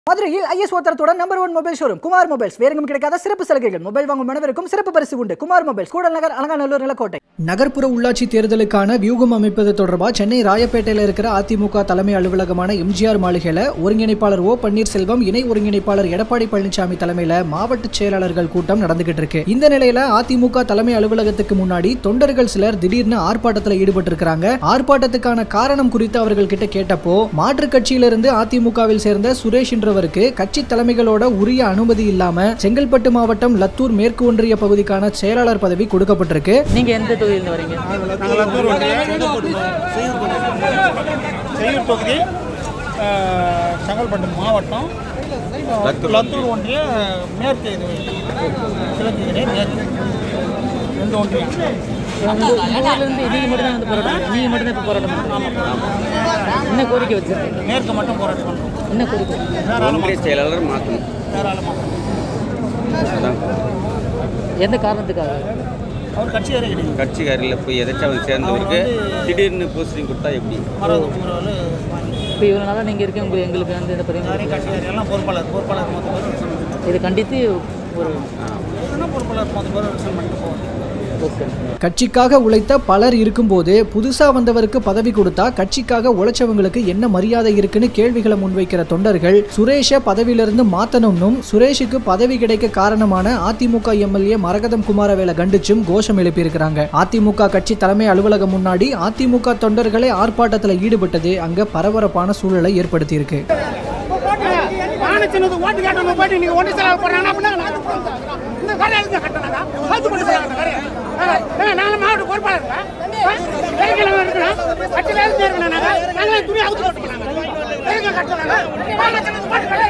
மதுரையில் ஐஎஸ் தரத்துடன் number one mobile showroom Kumar mobiles வேறெங்கும் கிடைக்காத சிறப்பு சலுகைகள் மொபைல் வாங்கும் அனைவருக்கும் சிறப்பு பரிசு உண்டு குமார் மொபைல்ஸ் கூடல் நகர் அலங்காநல்லூர் நிலக்கோட்டை நகர்ப்புற உள்ளாட்சி தேர்தலுக்கான வியூகம் அமைப்பது தொடர்பாக சென்னை ராயப்பேட்டையில் இருக்கிற அதிமுக தலைமை அலுவலகமான எம்ஜிஆர் மாளிகையில் ஒருங்கிணைப்பாளர் ஓ பன்னீர்செல்வம் இணை ஒருங்கிணைப்பாளர் எடப்பாடி பழனிசாமி தலைமையில் மாவட்ட செயலாளர்கள் கூட்டம் நடந்துகிட்டு இருக்கு இந்த நிலையில அதிமுக தலைமை அலுவலகத்துக்கு முன்னாடி தொண்டர்கள் சிலர் திடீர்னு ஆர்ப்பாட்டத்தில் ஈடுபட்டு இருக்காங்க ஆர்ப்பாட்டத்துக்கான காரணம் குறித்து அவர்கள் கிட்ட கேட்டப்போ மாற்றுக் கட்சியிலிருந்து அதிமுகவில் சேர்ந்த சுரேஷ் என்றவருக்கு கட்சி தலைமைகளோட உரிய அனுமதி இல்லாம செங்கல்பட்டு மாவட்டம் லத்தூர் மேற்கு ஒன்றிய பகுதிக்கான செயலாளர் பதவி கொடுக்கப்பட்டிருக்கு நீங்க எந்த தொகுதியிலிருந்து வரீங்க நாங்கள் லத்தூர் ஒன்றிய செய்யூர் தொகுதி செய்யூர் தொகுதி அஹ், செங்கல்பட்டு மாவட்டம் லத்தூர் ஒன்றிய மேற்கு இது கிழக்கு கிடையாது மேற்கு ரெண்டு ஒன்றியம் உங்க ஊர்ல இருந்து நீங்க மட்டும் தான் வந்து போராட்டம் நீங்க மட்டும் தான் இப்போ போராட்டம் பண்றீங்க என்ன கோரிக்கை வச்சிருக்கீங்க மேற்கு மட்டும் போராட்டம் பண்ணுறோம் என்ன கோரிக்கை ஒன்றிய செயலாளர் மாற்றணும் தாராளமாக அதான் எந்த காரணத்துக்காக அவர் கட்சி வேறு கிடையாது கட்சிக்காரில் போய் எதாச்சும் அவங்க சேர்ந்தவருக்கு திடீர்னு போஸ்டிங் கொடுத்தா எப்படி மரபு உறவில் வாங்கி இப்போ இவ்வளோ நாளாக நீங்கள் இருக்கீங்க உங்களுக்கு எங்களுக்கு வந்து இந்த பதிவு யாரையும் கட்சிக்காரி எல்லாம் பொறுப்பாளர் பொறுப்பாளர் மொத்த பேர் இதை கண்டித்து ஒரு என்ன பொறுப்பாளர் மொத்த பேர் ரிசல்ட் பண்ணிட்டு போவாங்க ஓகே கட்சிக்காக உழைத்த பலர் இருக்கும்போது புதுசா வந்தவருக்கு பதவி கொடுத்தா கட்சிக்காக உழைச்சவங்களுக்கு என்ன மரியாதை இருக்குன்னு கேள்விகளை முன்வைக்கிற தொண்டர்கள் சுரேஷை பதவியிலிருந்து மாத்தணும்னும் சுரேஷுக்கு பதவி கிடைக்க காரணமான அதிமுக எம்எல்ஏ மரகதம் குமாரவேலை கண்டிச்சும் கோஷம் எழுப்பியிருக்கிறாங்க அதிமுக கட்சி தலைமை அலுவலகம் முன்னாடி அதிமுக தொண்டர்களே ஆர்ப்பாட்டத்தில் ஈடுபட்டது அங்க பரபரப்பான சூழலை ஏற்படுத்தியிருக்கு மானச்சின்னது ஓட்டு கேட்டவங்க போயிட்டு நீங்க ஒன்று செலவு போடுறாங்கன்னா அப்படின்னா இந்த கடையை எழுதி கட்டணா பத்து பண்ணி செய்யறாங்க கடையை நாங்கள் மாவட்ட பொறுப்பாளர் வெள்ளிக்கிழமை இருக்கணும் கட்சியில் எழுதி இருக்கணும் நாங்கள் நாங்களே துணி அவுத்து போட்டுக்கிறாங்க எதுக்கு கட்டணாங்க மானச்சின்னது ஓட்டு கடை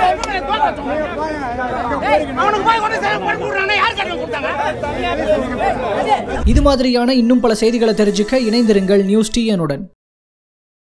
அவனுக்கு போய் ஒன்று செலவு போட்டு விடுறாங்க யார் கட்டணம் கொடுத்தாங்க இது மாதிரியான இன்னும் பல செய்திகளை தெரிஞ்சுக்க இணைந்திருங்கள் நியூஸ் டிஎனுடன்